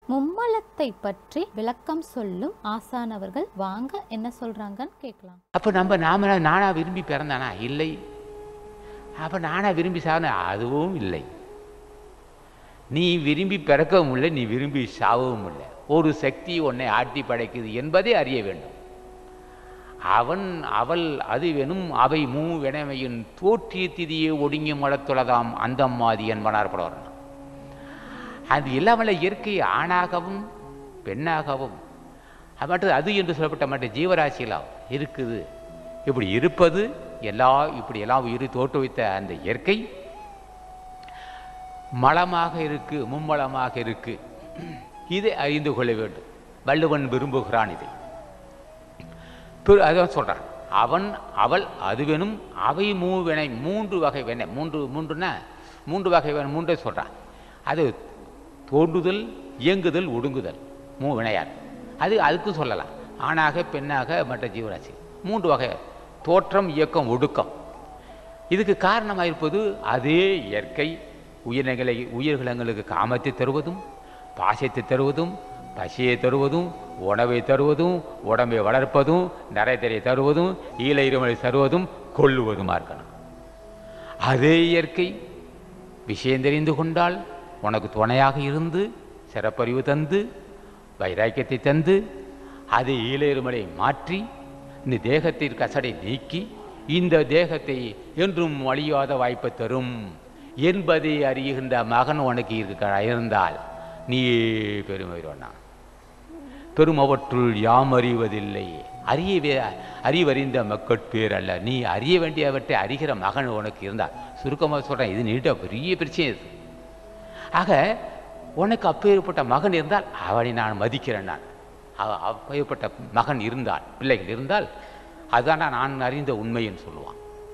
மும்மலத்தை பற்றி விளக்கம் சொல்லும் ஆசானவர்கள் வாங்க என்ன சொல்றாங்கன்னு கேட்கலாம் அப்போ நம்ம நாம நானா விரும்பி பிறந்தானா இல்லை அப்போ நானா விரும்பி சாவன அதுவும் இல்லை நீ விரும்பி பிறக்கவும் இல்லை நீ விரும்பி சாவவும் இல்லை ஒரு சக்தி உன்னை ஆட்டி படைக்குது என்பதை அறிய வேண்டும் அவன் அவள் அது வெனும் அவை மூ வினமையின் தோற்றிய திதியே ஒடுங்கி மலத்துளதாம் அந்த மாதி என்பனார் படவரன் அது இல்லாமல் இயற்கை ஆணாகவும் பெண்ணாகவும் அது மட்டும் அது என்று சொல்லப்பட்ட மற்ற ஜீவராசிகளாம் இருக்குது இப்படி இருப்பது எல்லா இப்படி எல்லாம் உயிர் தோற்றுவித்த அந்த இயற்கை மலமாக இருக்கு மும்மலமாக இருக்கு இதை அறிந்து கொள்ள வேண்டும் வள்ளுவன் விரும்புகிறான் இதை பிற- அதான் சொல்றான் அவன் அவள் அதுவெனும் அவை மூவினை மூன்று வகை வினை மூன்று மூன்றுன்னா மூன்று வகை வினை மூன்றை சொல்றான் அது தோன்றுதல் இயங்குதல் ஒடுங்குதல் மூ வினையார் அது அதுக்கும் சொல்லலாம் ஆணாக பெண்ணாக மற்ற ஜீவராசி மூன்று வகை தோற்றம் இயக்கம் ஒடுக்கம் இதுக்கு காரணமாக இருப்பது அதே இயற்கை உயிரினங்களை உயிர்கிழங்களுக்கு காமத்தை தருவதும் பாசத்தை தருவதும் பசியை தருவதும் உணவை தருவதும் உடம்பை வளர்ப்பதும் நரைத்தரை தருவதும் ஈழ இருமலை தருவதும் கொல்லுவதுமா இருக்கணும் அதே இயற்கை விஷயம் தெரிந்து கொண்டால் உனக்கு துணையாக இருந்து சிறப்பறிவு தந்து வைராக்கியத்தை தந்து அதை ஈழ இருமலை மாற்றி இந்த தேகத்தின் கசடை நீக்கி இந்த தேகத்தை என்றும் அழியாத வாய்ப்பை தரும் என்பதை அறிகின்ற மகன் உனக்கு இருக்க இருந்தால் நீயே பெருமை வேணாம் பெருமவற்றுள் யாம் அறிவதில்லை அறியவே அறிவறிந்த மக்கட்பேர் அல்ல நீ அறிய வேண்டியவற்றை அறிகிற மகன் உனக்கு இருந்தால் சுருக்கமாக சொல்கிறேன் இது நீட்ட பெரிய பிரச்சனை இது ஆக உனக்கு அப்பேற்பட்ட மகன் இருந்தால் அவனை நான் மதிக்கிறேன் நான் அவ- அப்பேற்பட்ட மகன் இருந்தால் பிள்ளைகள் இருந்தால் அதுதான் நான் அறிந்த உண்மைன்னு சொல்லுவான்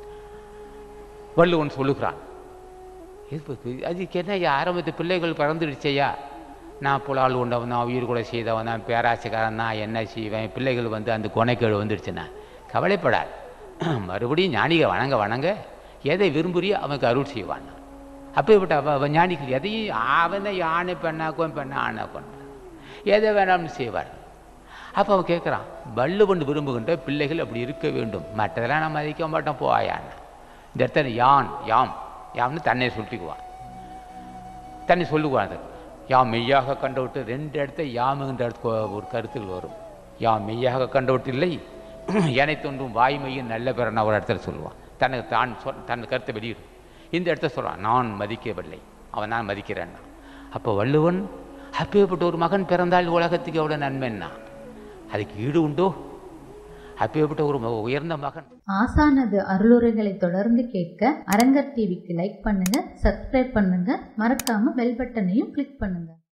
வள்ளுவன் சொல்லுகிறான் இது ப- அதுக்கு என்ன ஆரம்பத்து பிள்ளைகள் பிறந்துடுச்சையா நான் புலால் உண்டவன் தான் உயிர் கூட செய்தவன் தான் பேராசைக்காரன் தான் என்ன செய்வேன் பிள்ளைகள் வந்து அந்த கொனைக்கேடு வந்துடுச்சுன்னா கவலைப்படாது மறுபடியும் ஞானிக வணங்க வணங்க எதை விரும்புறியோ அவனுக்கு அருள் செய்வான் அப்பேற்பட்ட அவ அவ ஞானிகள் எதையும் அவனை யானை பெண்ணாக்கும் பெண்ணா ஆணாக்கும் எதை வேணாம்னு செய்வார் அப்போ அவன் கேட்குறான் வள்ளுவன் விரும்புகின்ற பிள்ளைகள் அப்படி இருக்க வேண்டும் மற்றதெல்லாம் நான் மதிக்க மாட்டோம் போயான்னு இந்த இடத்துல யான் யாம் யாம்னு தன்னை சொல்லிக்குவான் தன்னை சொல்லுவான் அது யாம் மெய்யாக கண்டவிட்டு ரெண்டு இடத்த யாமுகின்ற இடத்துக்கு ஒரு கருத்துகள் வரும் யாம் மெய்யாக கண்டவிட்டு இல்லை எனை தோன்றும் வாய்மையும் நல்ல பிறன ஒரு இடத்துல சொல்லுவான் தனக்கு தான் சொல் தன் கருத்தை வெளியிடும் இந்த இடத்த சொல்கிறான் நான் மதிக்கவில்லை அவன் நான் மதிக்கிறேன்னா அப்போ வள்ளுவன் அப்பேற்பட்ட ஒரு மகன் பிறந்தால் உலகத்துக்கு எவ்வளோ நன்மைன்னா அதுக்கு ஈடு உண்டோ அப்பேற்பட்ட ஒரு ம- உயர்ந்த மகன் ஆசானது அருளுரைகளை தொடர்ந்து கேட்க அரங்கர் டிவிக்கு லைக் பண்ணுங்க சப்ஸ்கிரைப் பண்ணுங்க மறக்காம பெல் பட்டனையும் கிளிக் பண்ணுங்க